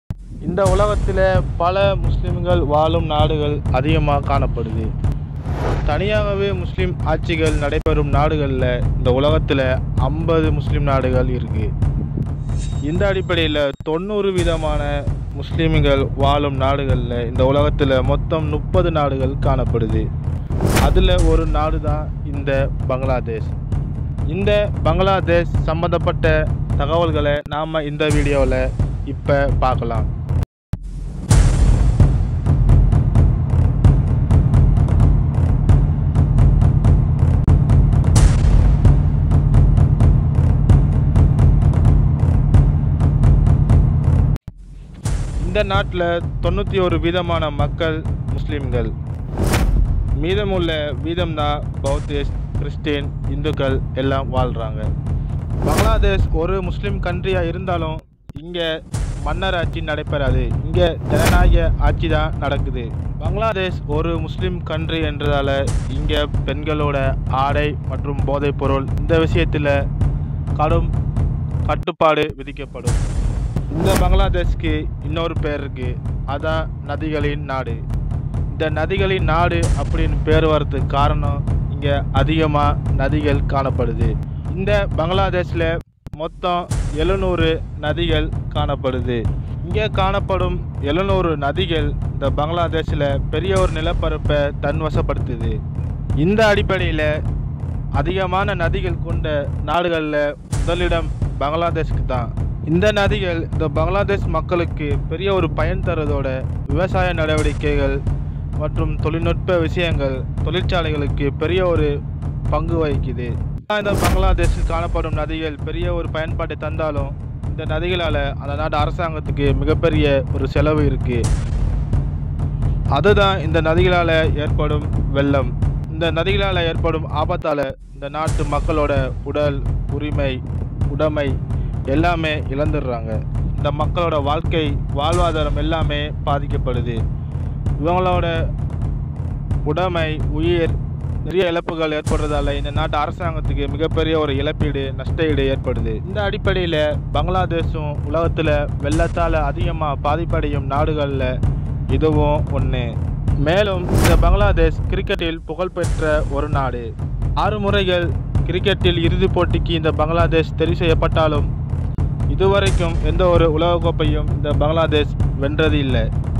இந்த உலகத்தில் பல முஸ்லிம்கள் வாழும் நாடுகள் அதிகமாக காணப்படுது தனியாகவே முஸ்லிம் ஆட்சிகள் நடைபெறும் நாடுகளில் இந்த உலகத்தில் ஐம்பது முஸ்லிம் நாடுகள் இருக்குது இந்த அடிப்படையில் தொண்ணூறு விதமான முஸ்லிம்கள் வாழும் நாடுகளில் இந்த உலகத்தில் மொத்தம் முப்பது நாடுகள் காணப்படுது அதில் ஒரு நாடு தான் இந்த பங்களாதேஷ் இந்த பங்களாதேஷ் சம்மந்தப்பட்ட தகவல்களை நாம் இந்த வீடியோவில் இப்போ பார்க்கலாம் இந்த நாட்டில் தொண்ணூற்றி ஒரு வீதமான மக்கள் முஸ்லிம்கள் மீதமுள்ள வீதம்தான் பௌத்திஸ்ட் கிறிஸ்டின் இந்துக்கள் எல்லாம் வாழ்கிறாங்க பங்களாதேஷ் ஒரு முஸ்லீம் கண்ட்ரியாக இருந்தாலும் இங்கே மன்னர் ஆட்சி நடைபெறாது இங்கே ஜனநாயக ஆட்சி தான் நடக்குது பங்களாதேஷ் ஒரு முஸ்லீம் கண்ட்ரி என்றதால் இங்கே பெண்களோட ஆடை மற்றும் போதைப்பொருள் இந்த விஷயத்தில் கடும் கட்டுப்பாடு விதிக்கப்படும் இந்த பங்களாதேஷ்க்கு இன்னொரு பேர் இருக்கு அதான் நதிகளின் நாடு இந்த நதிகளின் நாடு அப்படின்னு பேர் வர்றதுக்கு காரணம் இங்கே அதிகமாக நதிகள் காணப்படுது இந்த பங்களாதேஷில் மொத்தம் எழுநூறு நதிகள் காணப்படுது இங்கே காணப்படும் எழுநூறு நதிகள் இந்த பங்களாதேஷில் பெரிய ஒரு நிலப்பரப்பை தன்வசப்படுத்துது இந்த அடிப்படையில் அதிகமான நதிகள் கொண்ட நாடுகளில் முதலிடம் பங்களாதேஷ்க்கு தான் இந்த நதிகள் இந்த பங்களாதேஷ் மக்களுக்கு பெரிய ஒரு பயன் தரதோட விவசாய நடவடிக்கைகள் மற்றும் தொழில்நுட்ப விஷயங்கள் தொழிற்சாலைகளுக்கு பெரிய ஒரு பங்கு வகிக்குது இந்த பங்களாதேஷில் காணப்படும் நதிகள் பெரிய ஒரு பயன்பாட்டை தந்தாலும் இந்த நதிகளால் அந்த நாட்டு அரசாங்கத்துக்கு மிகப்பெரிய ஒரு செலவு இருக்குது அதுதான் இந்த நதிகளால் ஏற்படும் வெள்ளம் இந்த நதிகளால் ஏற்படும் ஆபத்தால் இந்த நாட்டு மக்களோட உடல் உரிமை உடைமை எல்லாமே இழந்துடுறாங்க இந்த மக்களோட வாழ்க்கை வாழ்வாதாரம் எல்லாமே பாதிக்கப்படுது இவங்களோட உடைமை உயிர் நிறைய இழப்புகள் ஏற்படுறதால இந்த நாட்டு அரசாங்கத்துக்கு மிகப்பெரிய ஒரு இழப்பீடு நஷ்டஈடு ஏற்படுது இந்த அடிப்படையில் பங்களாதேஷும் உலகத்தில் வெள்ளத்தால் அதிகமாக பாதிப்படையும் நாடுகளில் இதுவும் ஒன்று மேலும் இந்த பங்களாதேஷ் கிரிக்கெட்டில் புகழ்பெற்ற ஒரு நாடு ஆறு முறைகள் கிரிக்கெட்டில் இறுதிப் போட்டிக்கு இந்த பங்களாதேஷ் தெரிவு செய்யப்பட்டாலும் இதுவரைக்கும் எந்த ஒரு உலகக்கோப்பையும் இந்த பங்களாதேஷ் வென்றது இல்லை